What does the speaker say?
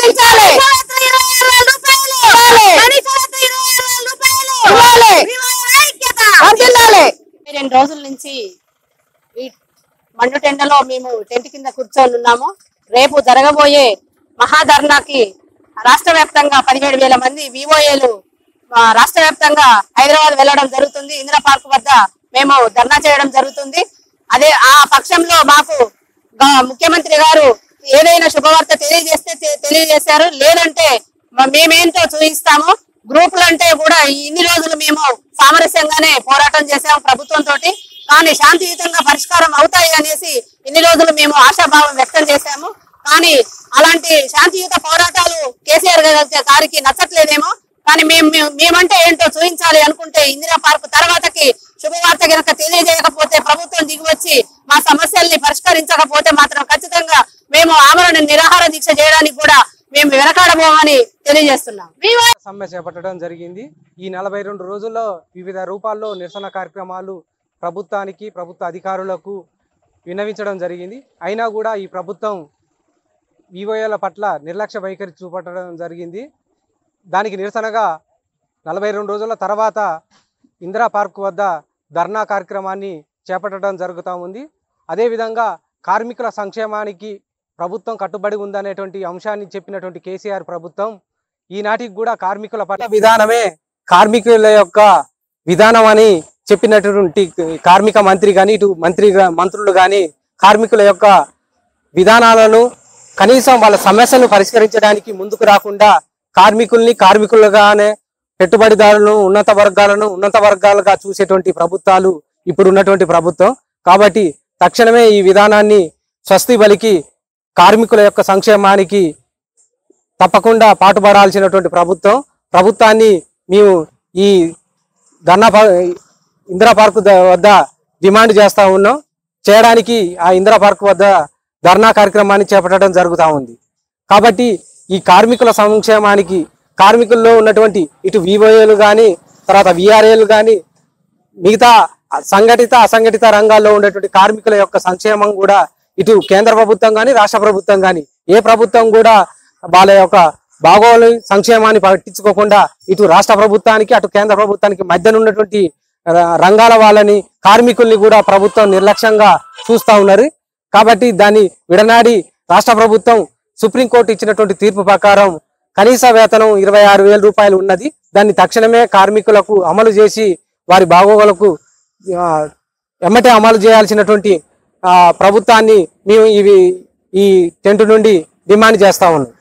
చెల్లించాలి వర్ధిల్లాలి రెండు రోజుల నుంచి ఈ మండు టెండలో మేము టెంట్ కింద కూర్చొని ఉన్నాము రేపు జరగబోయే మహాధర్నాకి రాష్ట్ర వ్యాప్తంగా పదిహేడు వేల మంది వివోఏలు రాష్ట్ర వ్యాప్తంగా హైదరాబాద్ వెళ్ళడం జరుగుతుంది ఇందిరా పార్క్ వద్ద మేము ధర్నా చేయడం జరుగుతుంది అదే ఆ పక్షంలో మాకు గా- ముఖ్యమంత్రి గారు ఏదైనా శుభవార్త తెలియజేస్తే తె- తెలియజేశారు లేదంటే మ- మేమేంటో చూపిస్తాము గ్రూపులు అంటే కూడా ఈ ఇన్ని రోజులు మేము సామరస్యంగానే పోరాటం చేసాము ప్రభుత్వం తోటి కానీ శాంతియుతంగా పరిష్కారం అవుతాయి అనేసి ఇన్ని రోజులు మేము ఆశాభావం వ్యక్తం చేశాము కానీ అలాంటి శాంతియుత పోరాటాలు కేసీఆర్ గారి- గారికి నచ్చట్లేదేమో కానీ మేము మేము- మేమంటే ఏంటో చూపించాలి అనుకుంటే ఇందిరా పార్క్ తర్వాతకి శుభవార్త గనక తెలియజేయకపోతే ప్రభుత్వం దిగివచ్చి మా సమస్యల్ని పరిష్కరించకపోతే మాత్రం ఖచ్చితంగా మేము ఆమరణ నిరాహార దీక్ష చేయడానికి కూడా మేము వెనకాడబోమని తెలియజేస్తున్నాం సమ్మె చేపట్టడం జరిగింది ఈ నలభై రెండు రోజుల్లో వివిధ రూపాల్లో నిరసన కార్యక్రమాలు ప్రభుత్వానికి ప్రభుత్వ అధికారులకు విన్నవించడం జరిగింది అయినా కూడా ఈ ప్రభుత్వం వివోఏల పట్ల నిర్లక్ష్య వైఖరి చూపట్టడం జరిగింది దానికి నిరసనగా నలభై రెండు రోజుల తర్వాత ఇందిరా పార్క్ వద్ద ధర్నా కార్యక్రమాన్ని చేపట్టడం జరుగుతూ ఉంది అదేవిధంగా కార్మికుల సంక్షేమానికి ప్రభుత్వం కట్టుబడి ఉందనేటువంటి అంశాన్ని చెప్పినటువంటి కేసీఆర్ ప్రభుత్వం ఈనాటికి కూడా కార్మికుల పట్ల విధానమే కార్మికుల యొక్క విధానం అని చెప్పినటువంటి కార్మిక మంత్రి కానీ ఇటు మంత్రి గా- మంత్రులు కానీ కార్మికుల యొక్క విధానాలను కనీసం వాళ్ళ సమస్యలను పరిష్కరించడానికి ముందుకు రాకుండా కార్మికుల్ని కార్మికులుగానే పెట్టుబడిదారులను ఉన్నత వర్గాలను ఉన్నత వర్గాలుగా చూసేటువంటి ప్రభుత్వాలు ఇప్పుడు ఉన్నటువంటి ప్రభుత్వం కాబట్టి తక్షణమే ఈ విధానాన్ని స్వస్తి బలికి కార్మికుల యొక్క సంక్షేమానికి తప్పకుండా పాటుపడాల్సినటువంటి ప్రభుత్వం ప్రభుత్వాన్ని మేము ఈ ధర్నా పా- ఇందిరా పార్క్ ద- వద్ద డిమాండ్ చేస్తా ఉన్నాం చేయడానికి ఆ ఇందిరా పార్క్ వద్ద ధర్నా కార్యక్రమాన్ని చేపట్టడం జరుగుతూ ఉంది కాబట్టి ఈ కార్మికుల సంక్షేమానికి కార్మికుల్లో ఉన్నటువంటి ఇటు వివోఏలు కానీ తర్వాత విఆర్ఏలు కానీ మిగతా సంఘటిత అసంఘటిత రంగాల్లో ఉండేటువంటి కార్మికుల యొక్క సంక్షేమం కూడా ఇటు కేంద్ర ప్రభుత్వం కానీ రాష్ట్ర ప్రభుత్వం కానీ ఏ ప్రభుత్వం కూడా వాళ్ళ యొక్క బాగోలు సంక్షేమాన్ని పట్టించుకోకుండా ఇటు రాష్ట్ర ప్రభుత్వానికి అటు కేంద్ర ప్రభుత్వానికి మధ్యన ఉన్నటువంటి ర- రంగాల వాళ్ళని కార్మికుల్ని కూడా ప్రభుత్వం నిర్లక్ష్యంగా చూస్తా ఉన్నారు కాబట్టి దాన్ని విడనాడి రాష్ట్ర ప్రభుత్వం సుప్రీంకోర్టు ఇచ్చినటువంటి తీర్పు ప్రకారం కనీస వేతనం ఇరవై ఆరు వేల రూపాయలు ఉన్నది దాన్ని తక్షణమే కార్మికులకు అమలు చేసి వారి బాగోగులకు ఆ, ఎమ్మటే అమలు చేయాల్సినటువంటి ఆ, ప్రభుత్వాన్ని మేము ఇవి ఈ టెంట్ నుండి డిమాండ్ చేస్తా ఉన్నాం